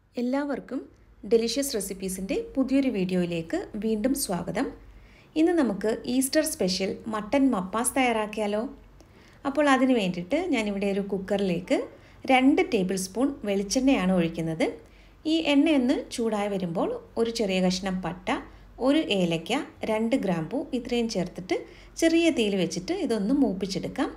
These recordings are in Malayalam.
എല്ലാവർക്കും ഡെലിഷ്യസ് റെസിപ്പീസിൻ്റെ പുതിയൊരു വീഡിയോയിലേക്ക് വീണ്ടും സ്വാഗതം ഇന്ന് നമുക്ക് ഈസ്റ്റർ സ്പെഷ്യൽ മട്ടൻ മപ്പാസ് തയ്യാറാക്കിയാലോ അപ്പോൾ അതിന് വേണ്ടിയിട്ട് ഞാനിവിടെ ഒരു കുക്കറിലേക്ക് രണ്ട് ടേബിൾ സ്പൂൺ വെളിച്ചെണ്ണയാണ് ഒഴിക്കുന്നത് ഈ എണ്ണയൊന്ന് ചൂടായി വരുമ്പോൾ ഒരു ചെറിയ കഷ്ണം പട്ട ഒരു ഏലയ്ക്ക രണ്ട് ഗ്രാമ്പൂ ഇത്രയും ചേർത്തിട്ട് ചെറിയ തീയിൽ വെച്ചിട്ട് ഇതൊന്ന് മൂപ്പിച്ചെടുക്കാം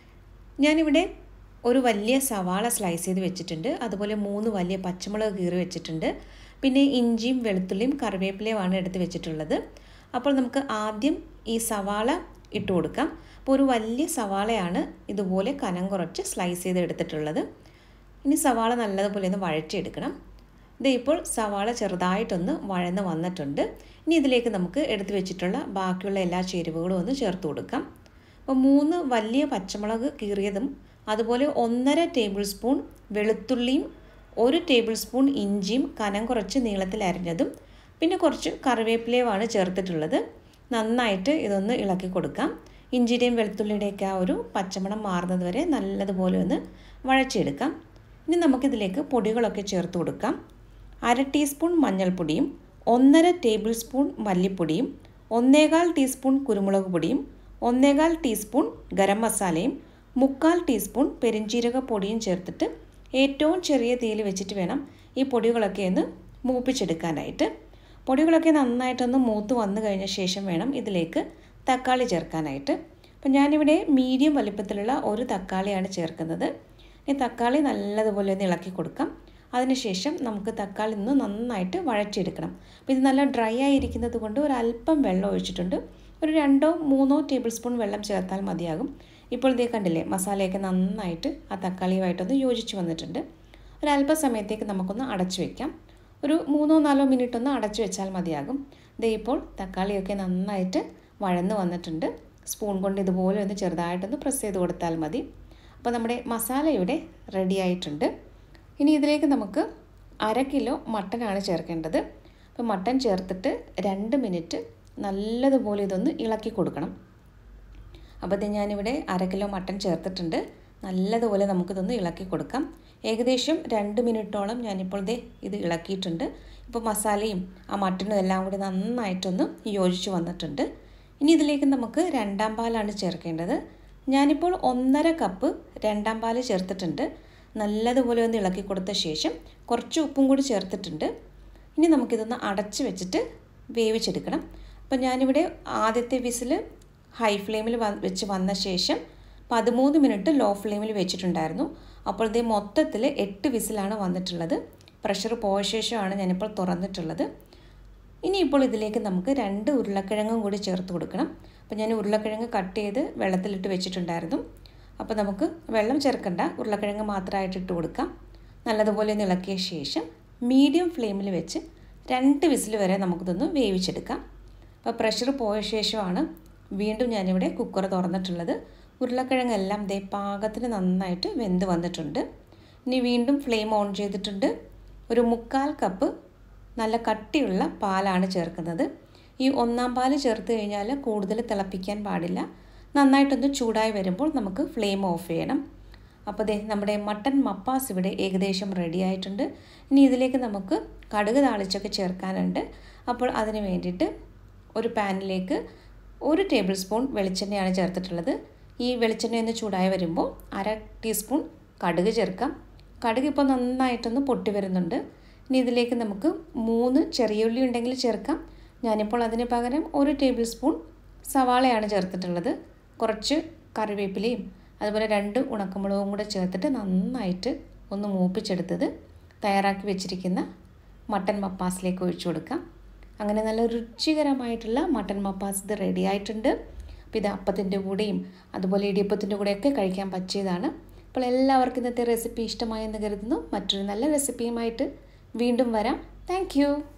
ഞാനിവിടെ ഒരു വലിയ സവാള സ്ലൈസ് ചെയ്ത് വെച്ചിട്ടുണ്ട് അതുപോലെ മൂന്ന് വലിയ പച്ചമുളക് കീറി വെച്ചിട്ടുണ്ട് പിന്നെ ഇഞ്ചിയും വെളുത്തുള്ളിയും കറിവേപ്പിലയുമാണ് എടുത്ത് വെച്ചിട്ടുള്ളത് അപ്പോൾ നമുക്ക് ആദ്യം ഈ സവാള ഇട്ട് കൊടുക്കാം അപ്പോൾ ഒരു വലിയ സവാളയാണ് ഇതുപോലെ കനം കുറച്ച് സ്ലൈസ് ചെയ്ത് എടുത്തിട്ടുള്ളത് ഇനി സവാള നല്ലതുപോലെ ഒന്ന് വഴറ്റിയെടുക്കണം ഇത് ഇപ്പോൾ സവാള ചെറുതായിട്ടൊന്ന് വഴന്ന് വന്നിട്ടുണ്ട് ഇനി ഇതിലേക്ക് നമുക്ക് എടുത്തു വെച്ചിട്ടുള്ള ബാക്കിയുള്ള എല്ലാ ചേരുവകളും ഒന്ന് ചേർത്ത് കൊടുക്കാം അപ്പോൾ മൂന്ന് വലിയ പച്ചമുളക് കീറിയതും അതുപോലെ ഒന്നര ടേബിൾ സ്പൂൺ വെളുത്തുള്ളിയും ഒരു ടേബിൾ സ്പൂൺ ഇഞ്ചിയും കനം കുറച്ച് നീളത്തിൽ അരിഞ്ഞതും പിന്നെ കുറച്ച് കറിവേപ്പിലയുമാണ് ചേർത്തിട്ടുള്ളത് നന്നായിട്ട് ഇതൊന്ന് ഇളക്കി കൊടുക്കാം ഇഞ്ചിയുടെയും വെളുത്തുള്ളിയുടെയൊക്കെ ആ ഒരു പച്ചമണം മാറുന്നത് വരെ നല്ലതുപോലെ ഒന്ന് വഴച്ചെടുക്കാം ഇനി നമുക്കിതിലേക്ക് പൊടികളൊക്കെ ചേർത്ത് കൊടുക്കാം അര ടീസ്പൂൺ മഞ്ഞൾപ്പൊടിയും ഒന്നര ടേബിൾ സ്പൂൺ മല്ലിപ്പൊടിയും ഒന്നേകാൽ ടീസ്പൂൺ കുരുമുളക് പൊടിയും ഒന്നേകാൽ ടീസ്പൂൺ ഗരം മസാലയും മുക്കാൽ ടീസ്പൂൺ പെരിഞ്ചീരക പൊടിയും ചേർത്തിട്ട് ഏറ്റവും ചെറിയ തീയിൽ വെച്ചിട്ട് വേണം ഈ പൊടികളൊക്കെ ഒന്ന് മൂപ്പിച്ചെടുക്കാനായിട്ട് പൊടികളൊക്കെ നന്നായിട്ടൊന്ന് മൂത്ത് വന്നു കഴിഞ്ഞ ശേഷം വേണം ഇതിലേക്ക് തക്കാളി ചേർക്കാനായിട്ട് അപ്പം ഞാനിവിടെ മീഡിയം വലിപ്പത്തിലുള്ള ഒരു തക്കാളിയാണ് ചേർക്കുന്നത് ഈ തക്കാളി നല്ലതുപോലെ ഒന്ന് ഇളക്കി കൊടുക്കാം അതിനുശേഷം നമുക്ക് തക്കാളി ഒന്ന് നന്നായിട്ട് വഴറ്റിയെടുക്കണം അപ്പോൾ ഇത് നല്ല ഡ്രൈ ആയിരിക്കുന്നത് കൊണ്ട് ഒരു അല്പം വെള്ളം ഒഴിച്ചിട്ടുണ്ട് ഒരു രണ്ടോ മൂന്നോ ടേബിൾ സ്പൂൺ വെള്ളം ചേർത്താൽ മതിയാകും ഇപ്പോൾ ഇതേ കണ്ടില്ലേ മസാലയൊക്കെ നന്നായിട്ട് ആ തക്കാളിയുമായിട്ടൊന്ന് യോജിച്ച് വന്നിട്ടുണ്ട് ഒരു അല്പസമയത്തേക്ക് നമുക്കൊന്ന് അടച്ചു വയ്ക്കാം ഒരു മൂന്നോ നാലോ മിനിറ്റ് ഒന്ന് അടച്ചു വെച്ചാൽ മതിയാകും ദേ ഇപ്പോൾ തക്കാളിയൊക്കെ നന്നായിട്ട് വഴന്ന് വന്നിട്ടുണ്ട് സ്പൂൺ കൊണ്ട് ഇതുപോലെ ഒന്ന് ചെറുതായിട്ടൊന്ന് പ്രസ് ചെയ്ത് കൊടുത്താൽ മതി അപ്പോൾ നമ്മുടെ മസാല ഇവിടെ റെഡി ആയിട്ടുണ്ട് ഇനി ഇതിലേക്ക് നമുക്ക് അര കിലോ മട്ടനാണ് ചേർക്കേണ്ടത് അപ്പോൾ മട്ടൻ ചേർത്തിട്ട് രണ്ട് മിനിറ്റ് നല്ലതുപോലെ ഇതൊന്ന് ഇളക്കി കൊടുക്കണം അപ്പോൾ ഇത് ഞാനിവിടെ അര കിലോ മട്ടൻ ചേർത്തിട്ടുണ്ട് നല്ലതുപോലെ നമുക്കിതൊന്ന് ഇളക്കി കൊടുക്കാം ഏകദേശം രണ്ട് മിനിറ്റോളം ഞാനിപ്പോൾ ദേ ഇത് ഇളക്കിയിട്ടുണ്ട് ഇപ്പോൾ മസാലയും ആ മട്ടനും എല്ലാം കൂടി നന്നായിട്ടൊന്ന് യോജിച്ച് വന്നിട്ടുണ്ട് ഇനി ഇതിലേക്ക് നമുക്ക് രണ്ടാം പാലാണ് ചേർക്കേണ്ടത് ഞാനിപ്പോൾ ഒന്നര കപ്പ് രണ്ടാം പാൽ ചേർത്തിട്ടുണ്ട് നല്ലതുപോലെ ഒന്ന് ഇളക്കി കൊടുത്ത ശേഷം കുറച്ച് ഉപ്പും കൂടി ചേർത്തിട്ടുണ്ട് ഇനി നമുക്കിതൊന്ന് അടച്ച് വെച്ചിട്ട് വേവിച്ചെടുക്കണം അപ്പോൾ ഞാനിവിടെ ആദ്യത്തെ വിസിൽ ഹൈ ഫ്ലെയിമിൽ വെച്ച് വന്ന ശേഷം പതിമൂന്ന് മിനിറ്റ് ലോ ഫ്ലെയിമിൽ വെച്ചിട്ടുണ്ടായിരുന്നു അപ്പോൾ ഇത് മൊത്തത്തിൽ എട്ട് വിസിലാണ് വന്നിട്ടുള്ളത് പ്രഷർ പോയ ശേഷമാണ് ഞാനിപ്പോൾ തുറന്നിട്ടുള്ളത് ഇനിയിപ്പോൾ ഇതിലേക്ക് നമുക്ക് രണ്ട് ഉരുളക്കിഴങ്ങും കൂടി ചേർത്ത് കൊടുക്കണം അപ്പോൾ ഞാൻ ഉരുളക്കിഴങ്ങ് കട്ട് ചെയ്ത് വെള്ളത്തിലിട്ട് വെച്ചിട്ടുണ്ടായിരുന്നു അപ്പോൾ നമുക്ക് വെള്ളം ചേർക്കണ്ട ഉരുളക്കിഴങ്ങ് മാത്രമായിട്ട് ഇട്ട് കൊടുക്കാം നല്ലതുപോലെ ഒന്ന് ഇളക്കിയ ശേഷം മീഡിയം ഫ്ലെയിമിൽ വെച്ച് രണ്ട് വിസിൽ വരെ നമുക്കിതൊന്ന് വേവിച്ചെടുക്കാം അപ്പോൾ പ്രഷർ പോയ ശേഷമാണ് വീണ്ടും ഞാനിവിടെ കുക്കർ തുറന്നിട്ടുള്ളത് ഉരുളക്കിഴങ്ങെല്ലാം ദേ പാകത്തിന് നന്നായിട്ട് വെന്ത് വന്നിട്ടുണ്ട് ഇനി വീണ്ടും ഫ്ലെയിം ഓൺ ചെയ്തിട്ടുണ്ട് ഒരു മുക്കാൽ കപ്പ് നല്ല കട്ടിയുള്ള പാലാണ് ചേർക്കുന്നത് ഈ ഒന്നാം പാൽ ചേർത്ത് കഴിഞ്ഞാൽ കൂടുതൽ തിളപ്പിക്കാൻ പാടില്ല നന്നായിട്ടൊന്ന് ചൂടായി വരുമ്പോൾ നമുക്ക് ഫ്ലെയിം ഓഫ് ചെയ്യണം അപ്പോൾ ദേ നമ്മുടെ മട്ടൻ മപ്പാസ് ഇവിടെ ഏകദേശം റെഡി ആയിട്ടുണ്ട് ഇനി ഇതിലേക്ക് നമുക്ക് കടുക് താളിച്ചൊക്കെ ചേർക്കാനുണ്ട് അപ്പോൾ അതിന് വേണ്ടിയിട്ട് ഒരു പാനിലേക്ക് ഒരു ടേബിൾ സ്പൂൺ വെളിച്ചെണ്ണയാണ് ചേർത്തിട്ടുള്ളത് ഈ വെളിച്ചെണ്ണ ഒന്ന് ചൂടായി വരുമ്പോൾ അര ടീസ്പൂൺ കടുക് ചേർക്കാം കടുക് ഇപ്പോൾ നന്നായിട്ടൊന്ന് പൊട്ടി വരുന്നുണ്ട് ഇനി ഇതിലേക്ക് നമുക്ക് മൂന്ന് ചെറിയ ഉള്ളി ഉണ്ടെങ്കിൽ ചേർക്കാം ഞാനിപ്പോൾ അതിന് പകരം ഒരു ടേബിൾ സ്പൂൺ സവാളയാണ് ചേർത്തിട്ടുള്ളത് കുറച്ച് കറിവേപ്പിലയും അതുപോലെ രണ്ട് ഉണക്കമുളകും കൂടെ ചേർത്തിട്ട് നന്നായിട്ട് ഒന്ന് മൂപ്പിച്ചെടുത്തത് തയ്യാറാക്കി വെച്ചിരിക്കുന്ന മട്ടൻ മപ്പാസിലേക്ക് ഒഴിച്ചു കൊടുക്കാം അങ്ങനെ നല്ല രുചികരമായിട്ടുള്ള മട്ടൻ മപ്പാസ് ഇത് റെഡി ആയിട്ടുണ്ട് അപ്പോൾ ഇത് അപ്പത്തിൻ്റെ കൂടെയും അതുപോലെ ഇടിയപ്പത്തിൻ്റെ കൂടെയൊക്കെ കഴിക്കാൻ പറ്റിയതാണ് അപ്പോൾ എല്ലാവർക്കും ഇന്നത്തെ റെസിപ്പി ഇഷ്ടമായെന്ന് കരുതുന്നു മറ്റൊരു നല്ല റെസിപ്പിയുമായിട്ട് വീണ്ടും വരാം താങ്ക്